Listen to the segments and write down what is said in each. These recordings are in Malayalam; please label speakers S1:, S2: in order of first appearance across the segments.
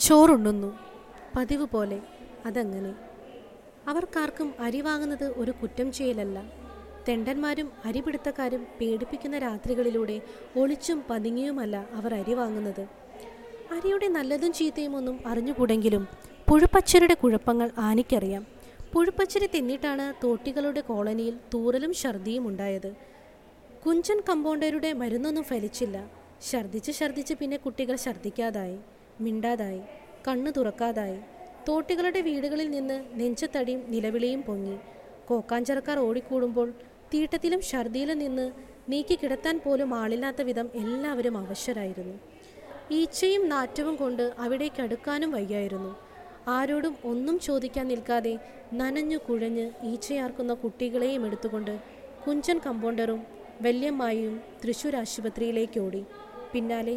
S1: ചോറുണ്ണുന്നു പതിവ് പോലെ അതങ്ങനെ അവർക്കാർക്കും അരി വാങ്ങുന്നത് ഒരു കുറ്റം ചെയ്യലല്ല തെണ്ടന്മാരും അരിപിടുത്തക്കാരും പേടിപ്പിക്കുന്ന രാത്രികളിലൂടെ ഒളിച്ചും പതുങ്ങിയുമല്ല അവർ അരി വാങ്ങുന്നത് അരിയുടെ നല്ലതും ചീത്തയും ഒന്നും അറിഞ്ഞുകൂടെങ്കിലും പുഴുപ്പച്ചരുടെ കുഴപ്പങ്ങൾ ആനിക്കറിയാം പുഴുപ്പച്ചരി തിന്നിട്ടാണ് തോട്ടികളുടെ കോളനിയിൽ തൂറലും ഛർദിയും ഉണ്ടായത് കുഞ്ചൻ കമ്പൗണ്ടറുടെ മരുന്നൊന്നും ഫലിച്ചില്ല ഛർദിച്ച് ഛർദിച്ച് പിന്നെ കുട്ടികൾ ഛർദിക്കാതായി മിണ്ടാതായി കണ്ണു തുറക്കാതായി തോട്ടികളുടെ വീടുകളിൽ നിന്ന് നെഞ്ചത്തടിയും നിലവിളിയും പൊങ്ങി കോക്കാഞ്ചിറക്കാർ ഓടിക്കൂടുമ്പോൾ തീട്ടത്തിലും ഛർദിയിലും നിന്ന് നീക്കി കിടത്താൻ പോലും ആളില്ലാത്ത വിധം എല്ലാവരും അവശരായിരുന്നു ഈച്ചയും നാറ്റവും കൊണ്ട് അവിടേക്ക് അടുക്കാനും വയ്യായിരുന്നു ആരോടും ഒന്നും ചോദിക്കാൻ നിൽക്കാതെ നനഞ്ഞു കുഴഞ്ഞ് ഈച്ചയാർക്കുന്ന കുട്ടികളെയും എടുത്തുകൊണ്ട് കുഞ്ചൻ കമ്പൗണ്ടറും വല്യമ്മായും തൃശൂർ ആശുപത്രിയിലേക്ക് ഓടി പിന്നാലെ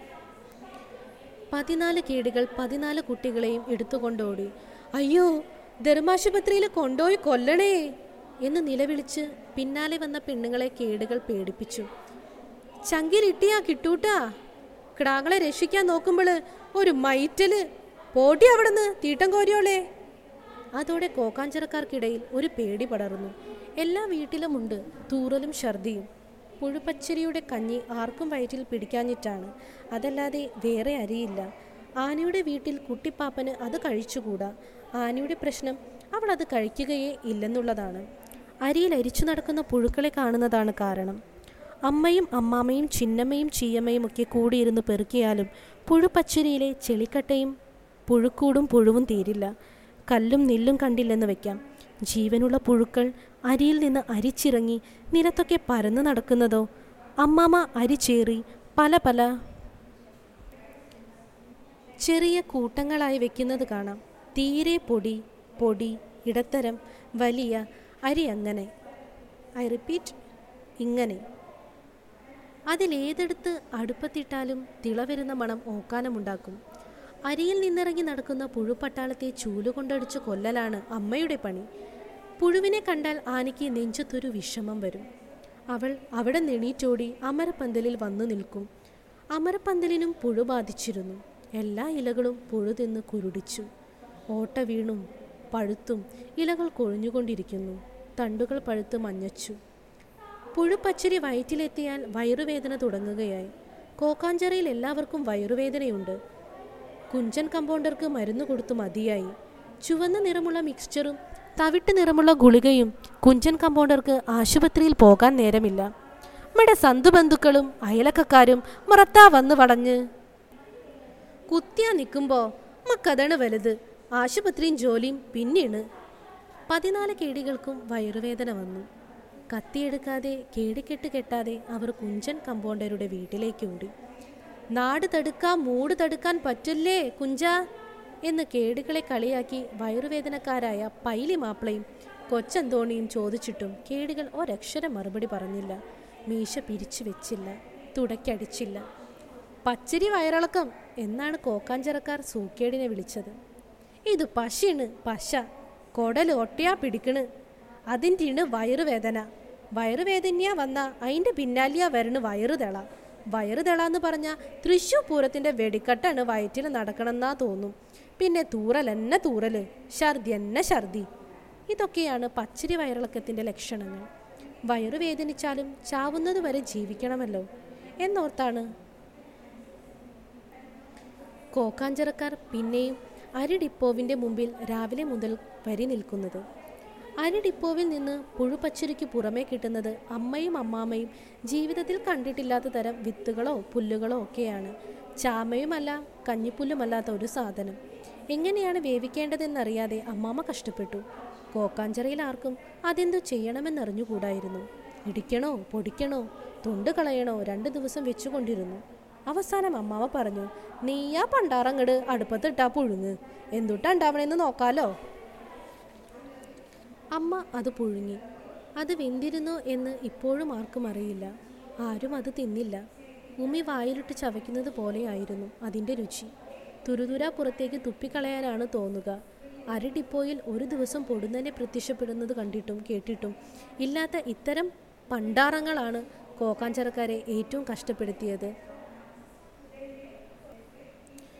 S1: പതിനാല് കേടുകൾ പതിനാല് കുട്ടികളെയും എടുത്തുകൊണ്ടോടി അയ്യോ ധർമാശുപത്രിയിൽ കൊണ്ടുപോയി കൊല്ലണേ എന്ന് നിലവിളിച്ച് പിന്നാലെ വന്ന പെണ്ണുങ്ങളെ കേടുകൾ പേടിപ്പിച്ചു ചങ്കിലിട്ടിയാ കിട്ടൂട്ടാ കിടാങ്ങളെ രക്ഷിക്കാൻ നോക്കുമ്പോൾ ഒരു മൈറ്റല് പോട്ടി അവിടുന്ന് തീട്ടം കോരിയോളേ അതോടെ കോക്കാഞ്ചിറക്കാർക്കിടയിൽ ഒരു പേടി പടർന്നു എല്ലാ വീട്ടിലുമുണ്ട് തൂറലും ഛർദിയും പുഴുപ്പച്ചരിയുടെ കഞ്ഞി ആർക്കും വയറ്റിൽ പിടിക്കാഞ്ഞിട്ടാണ് അതല്ലാതെ വേറെ അരിയില്ല ആനയുടെ വീട്ടിൽ കുട്ടിപ്പാപ്പന് അത് കഴിച്ചുകൂടാ ആനയുടെ പ്രശ്നം അവൾ അത് കഴിക്കുകയേ ഇല്ലെന്നുള്ളതാണ് അരിയിൽ അരിച്ചു നടക്കുന്ന പുഴുക്കളെ കാണുന്നതാണ് കാരണം അമ്മയും അമ്മാമ്മയും ചിന്നമ്മയും ചീയമ്മയും ഒക്കെ കൂടിയിരുന്ന് പെറുക്കിയാലും പുഴുപ്പച്ചരിയിലെ ചെളിക്കട്ടയും പുഴുക്കൂടും പുഴുവും തീരില്ല കല്ലും നെല്ലും കണ്ടില്ലെന്ന് വെക്കാം ജീവനുള്ള പുഴുക്കൾ അരിയിൽ നിന്ന് അരിച്ചിറങ്ങി നിലത്തൊക്കെ പരന്നു നടക്കുന്നതോ അമ്മാമ്മ അരി ചേറി പല പല ചെറിയ കൂട്ടങ്ങളായി വെക്കുന്നത് കാണാം തീരെ പൊടി പൊടി ഇടത്തരം വലിയ അരി അങ്ങനെ ഐ റിപ്പീറ്റ് ഇങ്ങനെ അതിലേതെടുത്ത് അടുപ്പത്തിട്ടാലും തിള വരുന്ന മണം ഓക്കാനമുണ്ടാക്കും അരിയിൽ നിന്നിറങ്ങി നടക്കുന്ന പുഴുപട്ടാളത്തെ ചൂലുകൊണ്ടടിച്ച് കൊല്ലലാണ് അമ്മയുടെ പണി പുഴുവിനെ കണ്ടാൽ ആനയ്ക്ക് നെഞ്ചത്തൊരു വിഷമം വരും അവൾ അവിടെ നെണീറ്റോടി അമരപ്പന്തലിൽ വന്നു നിൽക്കും അമരപ്പന്തലിനും പുഴു ബാധിച്ചിരുന്നു എല്ലാ ഇലകളും പുഴു തിന്ന് കുരുടിച്ചു ഓട്ട വീണും പഴുത്തും ഇലകൾ കൊഴിഞ്ഞുകൊണ്ടിരിക്കുന്നു തണ്ടുകൾ പഴുത്ത് മഞ്ഞച്ചു പുഴുപ്പച്ചരി വയറ്റിലെത്തിയാൽ വയറുവേദന തുടങ്ങുകയായി കോക്കാഞ്ചിറയിൽ എല്ലാവർക്കും വയറുവേദനയുണ്ട് കുഞ്ചൻ കമ്പൗണ്ടർക്ക് മരുന്ന് കൊടുത്തു മതിയായി ചുവന്ന നിറമുള്ള മിക്സ്ചറും തവിട്ട് നിറമുള്ള ഗുളികയും കുഞ്ചൻ കമ്പൗണ്ടർക്ക് ആശുപത്രിയിൽ പോകാൻ നേരമില്ല നമ്മുടെ സന്തുബന്ധുക്കളും അയലക്കക്കാരും മുറത്താ വന്ന് വളഞ്ഞ് കുത്തിയാ നിൽക്കുമ്പോ മക്കതാണ് വലുത് ആശുപത്രിയും ജോലിയും പിന്നെയാണ് പതിനാല് കേടികൾക്കും വയറുവേദന വന്നു കത്തിയെടുക്കാതെ കേടിക്കെട്ട് കെട്ടാതെ അവർ കുഞ്ചൻ കമ്പൗണ്ടറുടെ വീട്ടിലേക്ക് ഓടി നാട് തടുക്കാൻ മൂട് തടുക്കാൻ പറ്റില്ലേ കുഞ്ച എന്ന് കേടുകളെ കളിയാക്കി വയറുവേദനക്കാരായ പൈലി മാപ്പിളയും കൊച്ചന്തോണിയും ചോദിച്ചിട്ടും കേടുകൾ ഒരക്ഷരം മറുപടി പറഞ്ഞില്ല മീശ പിരിച്ചു വെച്ചില്ല തുടയ്ക്കടിച്ചില്ല പച്ചരി വയറിളക്കം എന്നാണ് കോക്കാഞ്ചിറക്കാർ സൂക്കേടിനെ വിളിച്ചത് ഇത് പശയാണ് പശ കൊടൽ ഒട്ടയാ പിടിക്കണ് അതിൻ്റെയാണ് വയറുവേദന വയറുവേദനയാ വന്ന അതിൻ്റെ പിന്നാലിയാ വരണ് വയറുതെള വയറുതെള എന്ന് പറഞ്ഞാൽ തൃശ്ശൂർ പൂരത്തിൻ്റെ വെടിക്കെട്ടാണ് വയറ്റിൽ നടക്കണമെന്നാ തോന്നും പിന്നെ തൂറലെന്നെ തൂറല് ഛർദി എന്നെ ഛർദി ഇതൊക്കെയാണ് പച്ചരി വയറിളക്കത്തിൻ്റെ ലക്ഷണങ്ങൾ വയറുവേദനിച്ചാലും ചാവുന്നത് വരെ ജീവിക്കണമല്ലോ എന്നോർത്താണ് കോക്കാഞ്ചിറക്കാർ പിന്നെയും അരി ഡിപ്പോവിൻ്റെ മുമ്പിൽ രാവിലെ മുതൽ വരി നിൽക്കുന്നത് അരി ഡിപ്പോവിൽ നിന്ന് പുഴുപച്ചരിക്ക് പുറമേ കിട്ടുന്നത് അമ്മയും അമ്മാമ്മയും ജീവിതത്തിൽ കണ്ടിട്ടില്ലാത്ത തരം വിത്തുകളോ പുല്ലുകളോ ഒക്കെയാണ് ചാമയുമല്ല കഞ്ഞിപ്പുല്ലുമല്ലാത്ത ഒരു സാധനം എങ്ങനെയാണ് വേവിക്കേണ്ടതെന്നറിയാതെ അമ്മാമ്മ കഷ്ടപ്പെട്ടു കോക്കാഞ്ചിറയിൽ ആർക്കും അതെന്തു ചെയ്യണമെന്നറിഞ്ഞുകൂടായിരുന്നു ഇടിക്കണോ പൊടിക്കണോ തൊണ്ട് കളയണോ രണ്ട് ദിവസം വെച്ചുകൊണ്ടിരുന്നു അവസാനം അമ്മാവ പറഞ്ഞു നീയാ പണ്ടാറങ്ങട് അടുപ്പത്തിട്ടാ പുഴുങ്ങ് എന്തുട്ടാ ഉണ്ടാവണേന്ന് നോക്കാലോ അമ്മ അത് പുഴുങ്ങി അത് വെന്തിരുന്നോ എന്ന് ഇപ്പോഴും ആർക്കും അറിയില്ല ആരും അത് തിന്നില്ല ഉമ്മി വായിലിട്ട് ചവയ്ക്കുന്നത് പോലെയായിരുന്നു അതിൻ്റെ രുചി തുരുതുര പുറത്തേക്ക് തുപ്പിക്കളയാനാണ് തോന്നുക അരി ഡിപ്പോയിൽ ഒരു ദിവസം പൊടുന്നനെ പ്രത്യക്ഷപ്പെടുന്നത് കണ്ടിട്ടും കേട്ടിട്ടും ഇല്ലാത്ത ഇത്തരം പണ്ടാറങ്ങളാണ് കോക്കാഞ്ചിറക്കാരെ ഏറ്റവും കഷ്ടപ്പെടുത്തിയത്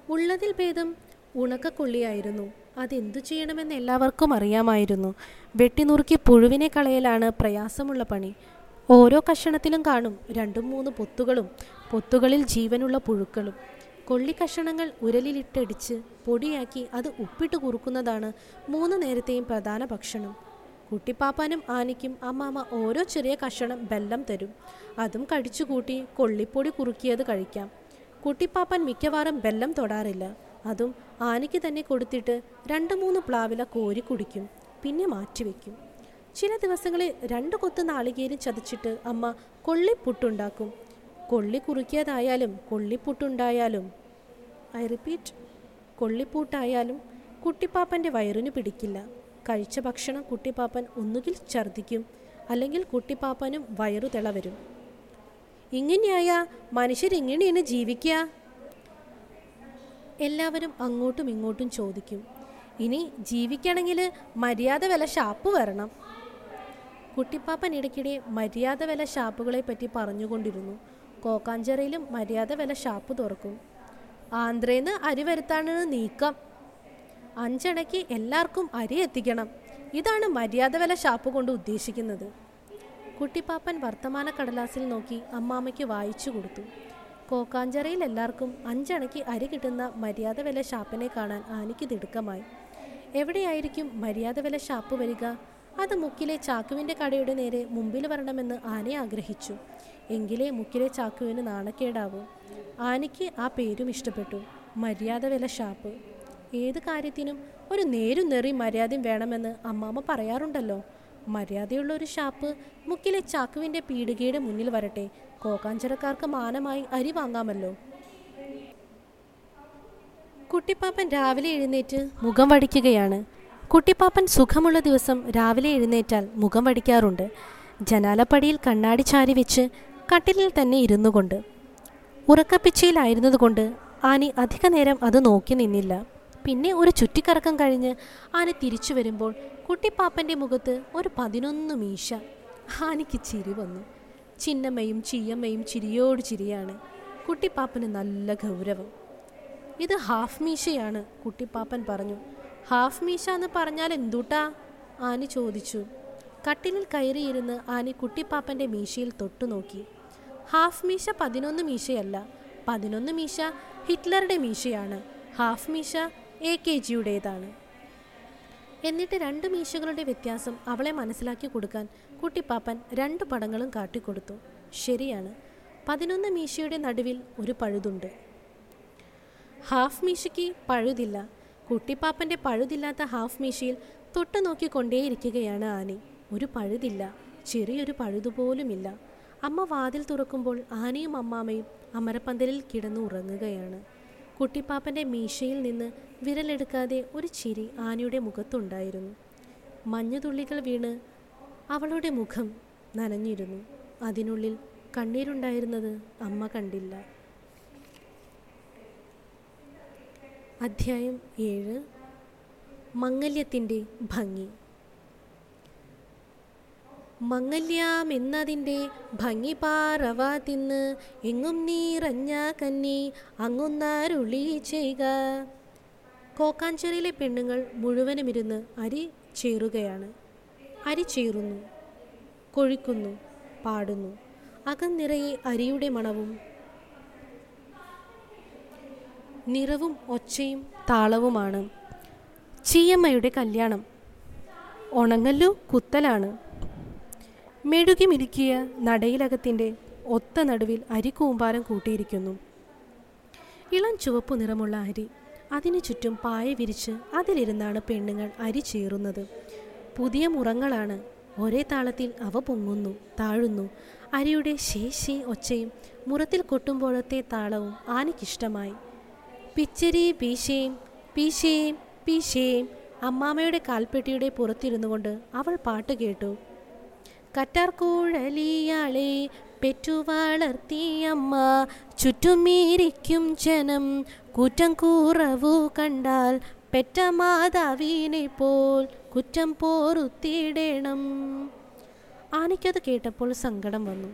S1: ഉള്ളതിൽ ഭേദം ഉണക്കക്കൊള്ളിയായിരുന്നു അതെന്തു ചെയ്യണമെന്ന് എല്ലാവർക്കും അറിയാമായിരുന്നു വെട്ടിനുറുക്കി പുഴുവിനെ കളയലാണ് പ്രയാസമുള്ള പണി ഓരോ കഷണത്തിലും കാണും രണ്ടും മൂന്ന് പൊത്തുകളും പൊത്തുകളിൽ ജീവനുള്ള പുഴുക്കളും കൊള്ളി കഷണങ്ങൾ ഉരലിലിട്ടടിച്ച് പൊടിയാക്കി അത് ഉപ്പിട്ട് കുറുക്കുന്നതാണ് മൂന്ന് നേരത്തെയും പ്രധാന ഭക്ഷണം കുട്ടിപ്പാപ്പാനും ആനയ്ക്കും അമ്മാമ്മ ഓരോ ചെറിയ കഷണം ബെല്ലം തരും അതും കടിച്ചുകൂട്ടി കൊള്ളിപ്പൊടി കുറുക്കിയത് കഴിക്കാം കുട്ടിപ്പാപ്പൻ മിക്കവാറും ബെല്ലം തൊടാറില്ല അതും ആനയ്ക്ക് തന്നെ കൊടുത്തിട്ട് രണ്ട് മൂന്ന് പ്ലാവില കോരി കുടിക്കും പിന്നെ മാറ്റിവെക്കും ചില ദിവസങ്ങളിൽ രണ്ട് കൊത്ത് നാളികേരം ചതച്ചിട്ട് അമ്മ കൊള്ളിപ്പുട്ടുണ്ടാക്കും കൊള്ളി കുറുക്കിയതായാലും കൊള്ളിപ്പുട്ടുണ്ടായാലും ഐ റിപ്പീറ്റ് കൊള്ളിപ്പൂട്ടായാലും കുട്ടിപ്പാപ്പൻ്റെ വയറിന് പിടിക്കില്ല കഴിച്ച ഭക്ഷണം കുട്ടിപ്പാപ്പൻ ഒന്നുകിൽ ഛർദ്ദിക്കും അല്ലെങ്കിൽ കുട്ടിപ്പാപ്പനും വയറു തിള വരും ഇങ്ങനെയായ മനുഷ്യരെങ്ങനെയാണ് ജീവിക്കുക എല്ലാവരും അങ്ങോട്ടും ഇങ്ങോട്ടും ചോദിക്കും ഇനി ജീവിക്കണമെങ്കിൽ മര്യാദ വില ഷാപ്പ് വരണം കുട്ടിപ്പാപ്പൻ ഇടയ്ക്കിടെ മര്യാദ വില ഷാപ്പുകളെ പറ്റി പറഞ്ഞുകൊണ്ടിരുന്നു കോക്കാഞ്ചിറയിലും മര്യാദ വില ഷാപ്പ് തുറക്കും ആന്ധ്രേന്ന് അരി വരുത്താണ് നീക്കം അഞ്ചണയ്ക്ക് എല്ലാവർക്കും അരി എത്തിക്കണം ഇതാണ് മര്യാദ വില ഷാപ്പ് കൊണ്ട് ഉദ്ദേശിക്കുന്നത് കുട്ടിപ്പാപ്പൻ വർത്തമാന കടലാസിൽ നോക്കി അമ്മാമ്മയ്ക്ക് വായിച്ചു കൊടുത്തു കോക്കാഞ്ചിറയിൽ എല്ലാവർക്കും അഞ്ചണയ്ക്ക് അരി കിട്ടുന്ന മര്യാദ വില ഷാപ്പിനെ കാണാൻ ആനയ്ക്ക് തിടുക്കമായി എവിടെയായിരിക്കും മര്യാദ വില ഷാപ്പ് വരിക അത് മുക്കിലെ ചാക്കുവിൻ്റെ കടയുടെ നേരെ മുമ്പിൽ വരണമെന്ന് ആന ആഗ്രഹിച്ചു എങ്കിലേ മുക്കിലെ ചാക്കുവിന് നാണക്കേടാവൂ ആനയ്ക്ക് ആ പേരും ഇഷ്ടപ്പെട്ടു മര്യാദ വില ഷാപ്പ് ഏത് കാര്യത്തിനും ഒരു നേരും നെറി മര്യാദയും വേണമെന്ന് അമ്മാമ്മ പറയാറുണ്ടല്ലോ മര്യാദയുള്ള ഒരു ഷാപ്പ് മുക്കിലെ ചാക്കുവിൻ്റെ പീടികയുടെ മുന്നിൽ വരട്ടെ കോക്കാഞ്ചിറക്കാർക്ക് മാനമായി അരി വാങ്ങാമല്ലോ കുട്ടിപ്പാപ്പൻ രാവിലെ എഴുന്നേറ്റ് മുഖം വടിക്കുകയാണ് കുട്ടിപ്പാപ്പൻ സുഖമുള്ള ദിവസം രാവിലെ എഴുന്നേറ്റാൽ മുഖം വടിക്കാറുണ്ട് ജനാലപ്പടിയിൽ കണ്ണാടി ചാരി വെച്ച് കട്ടിലിൽ തന്നെ ഇരുന്നു കൊണ്ട് ഉറക്കപ്പിച്ചയിലായിരുന്നതുകൊണ്ട് ആനി അധിക നേരം അത് നോക്കി നിന്നില്ല പിന്നെ ഒരു ചുറ്റിക്കറക്കം കഴിഞ്ഞ് ആന തിരിച്ചു വരുമ്പോൾ കുട്ടിപ്പാപ്പൻ്റെ മുഖത്ത് ഒരു പതിനൊന്ന് മീശ ആനിക്ക് ചിരി വന്നു ചിന്നമ്മയും ചീയമ്മയും ചിരിയോട് ചിരിയാണ് കുട്ടിപ്പാപ്പന് നല്ല ഗൗരവം ഇത് ഹാഫ് മീശയാണ് കുട്ടിപ്പാപ്പൻ പറഞ്ഞു ഹാഫ് മീശ എന്ന് പറഞ്ഞാൽ എന്തുട്ടാ ആനി ചോദിച്ചു കട്ടിലിൽ കയറിയിരുന്ന് ആനി കുട്ടിപ്പാപ്പൻ്റെ മീശയിൽ തൊട്ടു നോക്കി ഹാഫ് മീശ പതിനൊന്ന് മീശയല്ല പതിനൊന്ന് മീശ ഹിറ്റ്ലറുടെ മീശയാണ് ഹാഫ് മീശ എ കെ ജിയുടേതാണ് എന്നിട്ട് രണ്ട് മീശകളുടെ വ്യത്യാസം അവളെ മനസ്സിലാക്കി കൊടുക്കാൻ കുട്ടിപ്പാപ്പൻ രണ്ട് പടങ്ങളും കാട്ടിക്കൊടുത്തു ശരിയാണ് പതിനൊന്ന് മീശയുടെ നടുവിൽ ഒരു പഴുതുണ്ട് ഹാഫ് മീശയ്ക്ക് പഴുതില്ല കുട്ടിപ്പാപ്പൻ്റെ പഴുതില്ലാത്ത ഹാഫ് മീശയിൽ തൊട്ടു നോക്കിക്കൊണ്ടേയിരിക്കുകയാണ് ആനി ഒരു പഴുതില്ല ചെറിയൊരു പഴുതുപോലുമില്ല അമ്മ വാതിൽ തുറക്കുമ്പോൾ ആനയും അമ്മാമയും അമരപ്പന്തലിൽ കിടന്നു ഉറങ്ങുകയാണ് കുട്ടിപ്പാപ്പൻ്റെ മീശയിൽ നിന്ന് വിരലെടുക്കാതെ ഒരു ചിരി ആനയുടെ മുഖത്തുണ്ടായിരുന്നു മഞ്ഞുതുള്ളികൾ വീണ് അവളുടെ മുഖം നനഞ്ഞിരുന്നു അതിനുള്ളിൽ കണ്ണീരുണ്ടായിരുന്നത് അമ്മ കണ്ടില്ല അധ്യായം ഏഴ് മംഗല്യത്തിൻ്റെ ഭംഗി മംഗല്യാമെന്നതിൻ്റെ ഭംഗി പാറവ തിന്ന് എങ്ങും നീറഞ്ഞ കന്നി അങ്ങുന്നരുളി ചെയ്യുക കോക്കാഞ്ചേരിയിലെ പെണ്ണുങ്ങൾ മുഴുവനും ഇരുന്ന് അരി ചേറുകയാണ് അരി ചേറുന്നു കൊഴിക്കുന്നു പാടുന്നു അകം നിറയെ അരിയുടെ മണവും നിറവും ഒച്ചയും താളവുമാണ് ചീയമ്മയുടെ കല്യാണം ഉണങ്ങല്ലു കുത്തലാണ് മെഴുകി മിരുക്കിയ നടയിലകത്തിൻ്റെ ഒത്ത നടുവിൽ അരി കൂമ്പാരം കൂട്ടിയിരിക്കുന്നു ഇളം ചുവപ്പു നിറമുള്ള അരി അതിനു ചുറ്റും പായ വിരിച്ച് അതിലിരുന്നാണ് പെണ്ണുങ്ങൾ അരി ചേറുന്നത് പുതിയ മുറങ്ങളാണ് ഒരേ താളത്തിൽ അവ പൊങ്ങുന്നു താഴുന്നു അരിയുടെ ശേഷി ഒച്ചയും മുറത്തിൽ കൊട്ടുമ്പോഴത്തെ താളവും ആനയ്ക്കിഷ്ടമായി പിച്ചരി പീശേം പീശേം പീശേം അമ്മാമ്മയുടെ കാൽപ്പെട്ടിയുടെ പുറത്തിരുന്നു കൊണ്ട് അവൾ പാട്ട് കേട്ടു കറ്റാർകൂഴലിയാളെ പെറ്റു വളർത്തിയമ്മ ചുറ്റുമീരിക്കും ജനം കുറ്റം കൂറവു കണ്ടാൽ പെറ്റ മാതാവിനെ പോൽ കുറ്റം പോറുത്തിടണം ആനയ്ക്കത് കേട്ടപ്പോൾ സങ്കടം വന്നു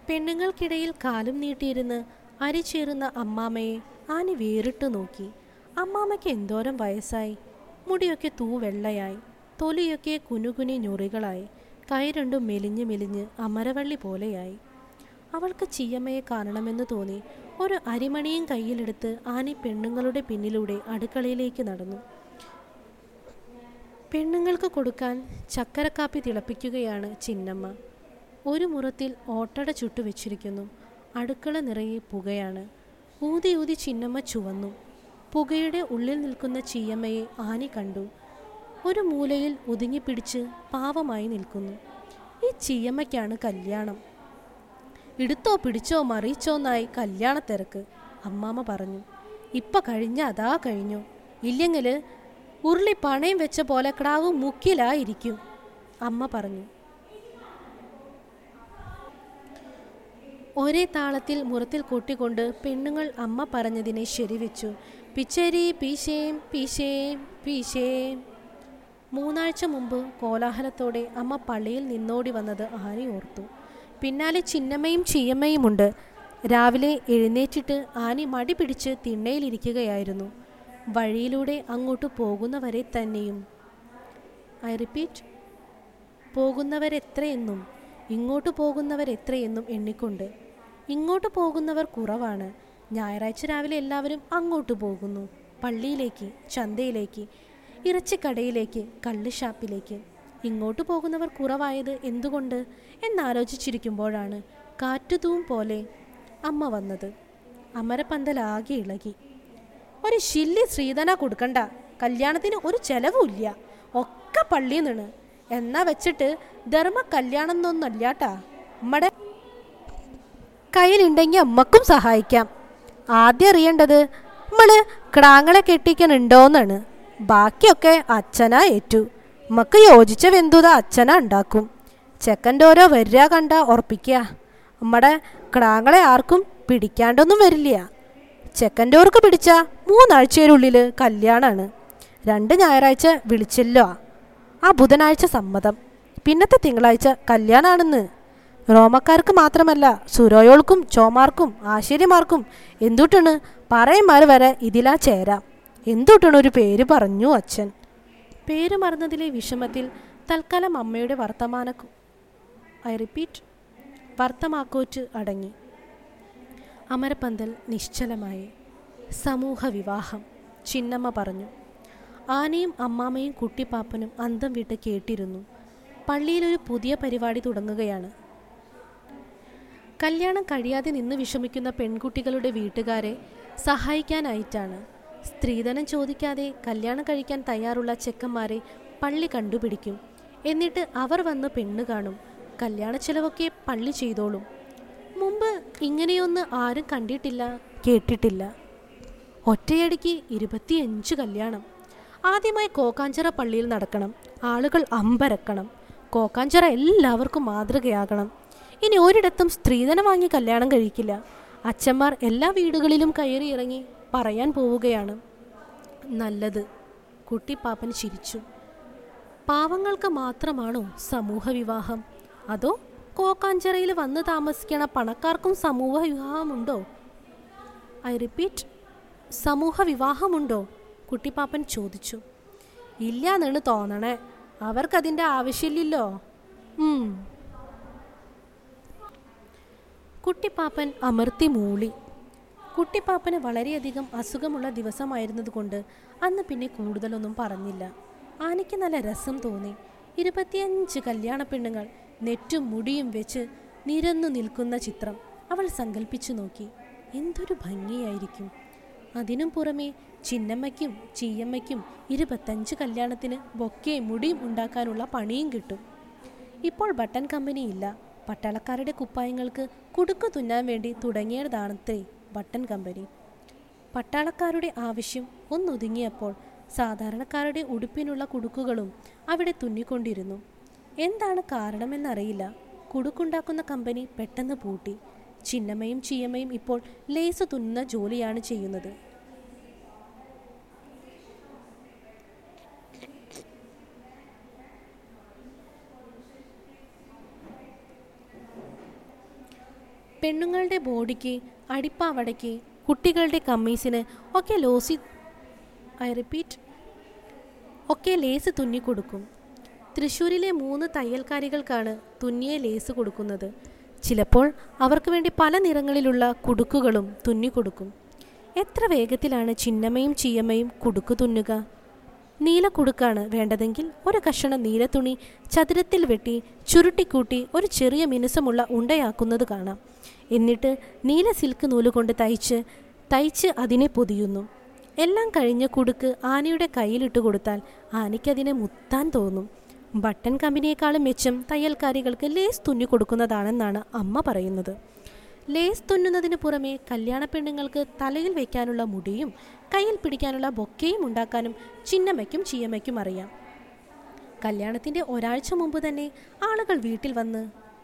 S1: പെണ്ണുങ്ങൾക്കിടയിൽ കാലും നീട്ടിയിരുന്ന് അരി ചേരുന്ന അമ്മാമ്മയെ ആനി വേറിട്ട് നോക്കി അമ്മാമ്മയ്ക്ക് എന്തോരം വയസ്സായി മുടിയൊക്കെ തൂവെള്ളയായി തൊലിയൊക്കെ കുനുകുനി ഞൊറികളായി കൈ രണ്ടും മെലിഞ്ഞ് മെലിഞ്ഞ് അമരവള്ളി പോലെയായി അവൾക്ക് ചീയമ്മയെ കാണണമെന്ന് തോന്നി ഒരു അരിമണിയും കയ്യിലെടുത്ത് ആനി പെണ്ണുങ്ങളുടെ പിന്നിലൂടെ അടുക്കളയിലേക്ക് നടന്നു പെണ്ണുങ്ങൾക്ക് കൊടുക്കാൻ ചക്കരക്കാപ്പി തിളപ്പിക്കുകയാണ് ചിന്നമ്മ ഒരു മുറത്തിൽ ഓട്ടട ചുട്ടു വെച്ചിരിക്കുന്നു അടുക്കള നിറയെ പുകയാണ് ഊതി ഊതി ചിന്നമ്മ ചുവന്നു പുകയുടെ ഉള്ളിൽ നിൽക്കുന്ന ചീയമ്മയെ ആനി കണ്ടു ഒരു മൂലയിൽ ഒതുങ്ങിപ്പിടിച്ച് പാവമായി നിൽക്കുന്നു ഈ ചീയമ്മയ്ക്കാണ് കല്യാണം എടുത്തോ പിടിച്ചോ മറിയിച്ചോന്നായി കല്യാണത്തിരക്ക് അമ്മാമ്മ പറഞ്ഞു ഇപ്പൊ കഴിഞ്ഞ അതാ കഴിഞ്ഞു ഇല്ലെങ്കിൽ ഉരുളി പണയം വെച്ച പോലെ ക്ടാവ് മുക്കിലായിരിക്കും അമ്മ പറഞ്ഞു ഒരേ താളത്തിൽ മുറത്തിൽ കൊട്ടിക്കൊണ്ട് പെണ്ണുങ്ങൾ അമ്മ പറഞ്ഞതിനെ ശരിവെച്ചു പിച്ചേരി പീശേം പീശേം പീശേം മൂന്നാഴ്ച മുമ്പ് കോലാഹലത്തോടെ അമ്മ പള്ളിയിൽ നിന്നോടി വന്നത് ആനി ഓർത്തു പിന്നാലെ ചിന്നമ്മയും ചീയമ്മയുമുണ്ട് രാവിലെ എഴുന്നേറ്റിട്ട് ആനി മടി പിടിച്ച് തിണ്ണയിലിരിക്കുകയായിരുന്നു വഴിയിലൂടെ അങ്ങോട്ട് പോകുന്നവരെ തന്നെയും ഐ റിപ്പീറ്റ് പോകുന്നവരെത്രയെന്നും ഇങ്ങോട്ട് പോകുന്നവരെത്രയെന്നും എണ്ണിക്കൊണ്ട് ഇങ്ങോട്ട് പോകുന്നവർ കുറവാണ് ഞായറാഴ്ച രാവിലെ എല്ലാവരും അങ്ങോട്ട് പോകുന്നു പള്ളിയിലേക്ക് ചന്തയിലേക്ക് ഇറച്ചിക്കടയിലേക്ക് കള്ള് ഷാപ്പിലേക്ക് ഇങ്ങോട്ട് പോകുന്നവർ കുറവായത് എന്തുകൊണ്ട് എന്നാലോചിച്ചിരിക്കുമ്പോഴാണ് കാറ്റുതൂം പോലെ അമ്മ വന്നത് അമരപ്പന്തലാകെ ഇളകി ഒരു ശില്ലി ശ്രീധന കൊടുക്കണ്ട കല്യാണത്തിന് ഒരു ചെലവുമില്ല ഒക്കെ പള്ളിയിൽ നിന്ന് എന്നാ വെച്ചിട്ട് ധർമ്മ കല്യാണം എന്നൊന്നല്ലാട്ടാ നമ്മടെ കയ്യിലുണ്ടെങ്കിൽ അമ്മക്കും സഹായിക്കാം ആദ്യം അറിയേണ്ടത് നമ്മള് കിടാങ്ങളെ കെട്ടിക്കണുണ്ടോന്നാണ് ബാക്കിയൊക്കെ അച്ഛനാ ഏറ്റു നമുക്ക് യോജിച്ച വെന്തുത അച്ഛനാ ഉണ്ടാക്കും ചെക്കൻ്റെ ഓരോ വരിക കണ്ട ഉറപ്പിക്കുക നമ്മുടെ കിടാങ്ങളെ ആർക്കും പിടിക്കാണ്ടൊന്നും വരില്ല ചെക്കൻ്റെ ഓർക്ക് പിടിച്ച മൂന്നാഴ്ചയിലുള്ളിൽ കല്യാണമാണ് രണ്ട് ഞായറാഴ്ച വിളിച്ചല്ലോ ആ ബുധനാഴ്ച സമ്മതം പിന്നത്തെ തിങ്കളാഴ്ച കല്യാണാണെന്ന് റോമക്കാർക്ക് മാത്രമല്ല സുരോയോൾക്കും ചോമാർക്കും ആശ്ചര്യമാർക്കും എന്തുട്ടാണ് പറയന്മാർ വരെ ഇതിലാ ചേരാം എന്തുട്ടാണ് ഒരു പേര് പറഞ്ഞു അച്ഛൻ പേര് മറന്നതിലെ വിഷമത്തിൽ തൽക്കാലം അമ്മയുടെ വർത്തമാന ഐ റിപ്പീറ്റ് വർത്തമാക്കോറ്റ് അടങ്ങി അമരപ്പന്തൽ നിശ്ചലമായി സമൂഹ വിവാഹം ചിന്നമ്മ പറഞ്ഞു ആനയും അമ്മാമ്മയും കുട്ടിപ്പാപ്പനും അന്തം വിട്ട് കേട്ടിരുന്നു പള്ളിയിലൊരു പുതിയ പരിപാടി തുടങ്ങുകയാണ് കല്യാണം കഴിയാതെ നിന്ന് വിഷമിക്കുന്ന പെൺകുട്ടികളുടെ വീട്ടുകാരെ സഹായിക്കാനായിട്ടാണ് സ്ത്രീധനം ചോദിക്കാതെ കല്യാണം കഴിക്കാൻ തയ്യാറുള്ള ചെക്കന്മാരെ പള്ളി കണ്ടുപിടിക്കും എന്നിട്ട് അവർ വന്ന് പെണ്ണ് കാണും കല്യാണ ചെലവൊക്കെ പള്ളി ചെയ്തോളും മുമ്പ് ഇങ്ങനെയൊന്ന് ആരും കണ്ടിട്ടില്ല കേട്ടിട്ടില്ല ഒറ്റയടിക്ക് ഇരുപത്തിയഞ്ച് കല്യാണം ആദ്യമായി കോക്കാഞ്ചിറ പള്ളിയിൽ നടക്കണം ആളുകൾ അമ്പരക്കണം കോക്കാഞ്ചിറ എല്ലാവർക്കും മാതൃകയാകണം ഇനി ഒരിടത്തും സ്ത്രീധനം വാങ്ങി കല്യാണം കഴിക്കില്ല അച്ഛന്മാർ എല്ലാ വീടുകളിലും കയറി ഇറങ്ങി പറയാൻ പോവുകയാണ് നല്ലത് കുട്ടിപ്പാപ്പൻ ചിരിച്ചു പാവങ്ങൾക്ക് മാത്രമാണോ സമൂഹ വിവാഹം അതോ കോക്കാഞ്ചിറയിൽ വന്ന് താമസിക്കണ പണക്കാർക്കും സമൂഹ വിവാഹമുണ്ടോ ഐ റിപ്പീറ്റ് സമൂഹ വിവാഹമുണ്ടോ കുട്ടിപ്പാപ്പൻ ചോദിച്ചു ഇല്ലാന്നാണ് തോന്നണേ അവർക്കതിൻ്റെ ആവശ്യമില്ലല്ലോ ഉം. കുട്ടിപ്പാപ്പൻ അമർത്തി മൂളി കുട്ടിപ്പാപ്പന് വളരെയധികം അസുഖമുള്ള ദിവസമായിരുന്നതുകൊണ്ട് അന്ന് പിന്നെ കൂടുതലൊന്നും പറഞ്ഞില്ല ആനയ്ക്ക് നല്ല രസം തോന്നി ഇരുപത്തിയഞ്ച് കല്യാണ പെണ്ണുങ്ങൾ നെറ്റും മുടിയും വെച്ച് നിരന്നു നിൽക്കുന്ന ചിത്രം അവൾ സങ്കല്പിച്ചു നോക്കി എന്തൊരു ഭംഗിയായിരിക്കും അതിനും പുറമെ ചിന്നമ്മയ്ക്കും ചീയമ്മയ്ക്കും ഇരുപത്തഞ്ച് കല്യാണത്തിന് ബൊക്കയും മുടിയും ഉണ്ടാക്കാനുള്ള പണിയും കിട്ടും ഇപ്പോൾ ബട്ടൺ കമ്പനിയില്ല പട്ടാളക്കാരുടെ കുപ്പായങ്ങൾക്ക് കുടുക്ക് തുന്നാൻ വേണ്ടി തുടങ്ങിയതാണത്രേ ബട്ടൺ കമ്പനി പട്ടാളക്കാരുടെ ആവശ്യം ഒന്നൊതുങ്ങിയപ്പോൾ സാധാരണക്കാരുടെ ഉടുപ്പിനുള്ള കുടുക്കുകളും അവിടെ തുന്നിക്കൊണ്ടിരുന്നു എന്താണ് കാരണമെന്നറിയില്ല കുടുക്കുണ്ടാക്കുന്ന കമ്പനി പെട്ടെന്ന് പൂട്ടി ചിന്നമ്മയും ചീയമ്മയും ഇപ്പോൾ ലേസ് തുന്നുന്ന ജോലിയാണ് ചെയ്യുന്നത് പെണ്ണുങ്ങളുടെ ബോഡിക്ക് അടിപ്പാവടയ്ക്ക് കുട്ടികളുടെ കമ്മീസിന് ഒക്കെ ലോസി ഐ റിപ്പീറ്റ് ഒക്കെ ലേസ് തുന്നിക്കൊടുക്കും തൃശ്ശൂരിലെ മൂന്ന് തയ്യൽക്കാരികൾക്കാണ് തുന്നിയ ലേസ് കൊടുക്കുന്നത് ചിലപ്പോൾ അവർക്ക് വേണ്ടി പല നിറങ്ങളിലുള്ള കുടുക്കുകളും തുന്നിക്കൊടുക്കും എത്ര വേഗത്തിലാണ് ചിന്നമ്മയും ചീയമ്മയും കുടുക്ക് തുന്നുക നീല കുടുക്കാണ് വേണ്ടതെങ്കിൽ ഒരു കഷണം നീലത്തുണി ചതുരത്തിൽ വെട്ടി ചുരുട്ടിക്കൂട്ടി ഒരു ചെറിയ മിനുസമുള്ള ഉണ്ടയാക്കുന്നത് കാണാം എന്നിട്ട് നീല സിൽക്ക് നൂലുകൊണ്ട് തയ്ച്ച് തയ്ച്ച് അതിനെ പൊതിയുന്നു എല്ലാം കഴിഞ്ഞ് കുടുക്ക് ആനയുടെ കയ്യിലിട്ട് കൊടുത്താൽ ആനയ്ക്കതിനെ മുത്താൻ തോന്നും ബട്ടൺ കമ്പനിയേക്കാളും മെച്ചം തയ്യൽക്കാരികൾക്ക് ലേസ് തുന്നി കൊടുക്കുന്നതാണെന്നാണ് അമ്മ പറയുന്നത് ലേസ് തുന്നുന്നതിന് പുറമെ കല്യാണ പെണ്ണുങ്ങൾക്ക് തലയിൽ വയ്ക്കാനുള്ള മുടിയും കയ്യിൽ പിടിക്കാനുള്ള ബൊക്കയും ഉണ്ടാക്കാനും ചിന്നമ്മയ്ക്കും ചീയമ്മയ്ക്കും അറിയാം കല്യാണത്തിൻ്റെ ഒരാഴ്ച മുമ്പ് തന്നെ ആളുകൾ വീട്ടിൽ വന്ന്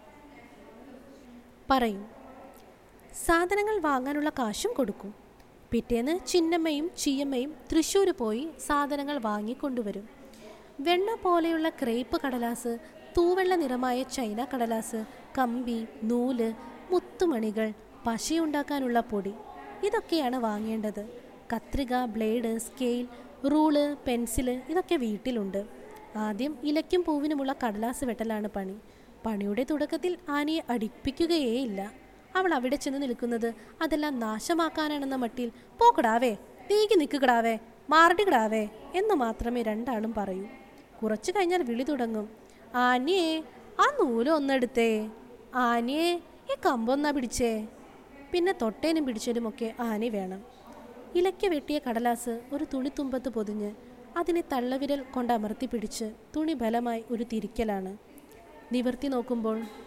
S1: പറയും സാധനങ്ങൾ വാങ്ങാനുള്ള കാശും കൊടുക്കും പിറ്റേന്ന് ചിന്നമ്മയും ചീയമ്മയും തൃശ്ശൂർ പോയി സാധനങ്ങൾ വാങ്ങിക്കൊണ്ടുവരും വെണ്ണ പോലെയുള്ള ക്രേപ്പ് കടലാസ് തൂവെള്ള നിറമായ ചൈന കടലാസ് കമ്പി നൂല് മുത്തുമണികൾ പശയുണ്ടാക്കാനുള്ള പൊടി ഇതൊക്കെയാണ് വാങ്ങേണ്ടത് കത്രിക ബ്ലേഡ് സ്കെയിൽ റൂള് പെൻസില് ഇതൊക്കെ വീട്ടിലുണ്ട് ആദ്യം ഇലയ്ക്കും പൂവിനുമുള്ള കടലാസ് വെട്ടലാണ് പണി പണിയുടെ തുടക്കത്തിൽ ആനയെ അടിപ്പിക്കുകയേയില്ല അവൾ അവിടെ ചെന്ന് നിൽക്കുന്നത് അതെല്ലാം നാശമാക്കാനാണെന്ന മട്ടിൽ പോക്കടാവേ നീക്കി നിൽക്കുകടാവേ മാറടിക്കടാവേ എന്ന് മാത്രമേ രണ്ടാളും പറയൂ കുറച്ചു കഴിഞ്ഞാൽ വിളി തുടങ്ങും ആനിയേ ആ നൂല് ഒന്നെടുത്തേ ആനിയേ ഈ കമ്പൊന്നാ പിടിച്ചേ പിന്നെ തൊട്ടേനും പിടിച്ചതിനുമൊക്കെ ആനി വേണം ഇലയ്ക്ക് വെട്ടിയ കടലാസ് ഒരു തുണിത്തുമ്പത്ത് പൊതിഞ്ഞ് അതിനെ തള്ളവിരൽ കൊണ്ട് അമർത്തി പിടിച്ച് തുണി ബലമായി ഒരു തിരിക്കലാണ് നിവർത്തി നോക്കുമ്പോൾ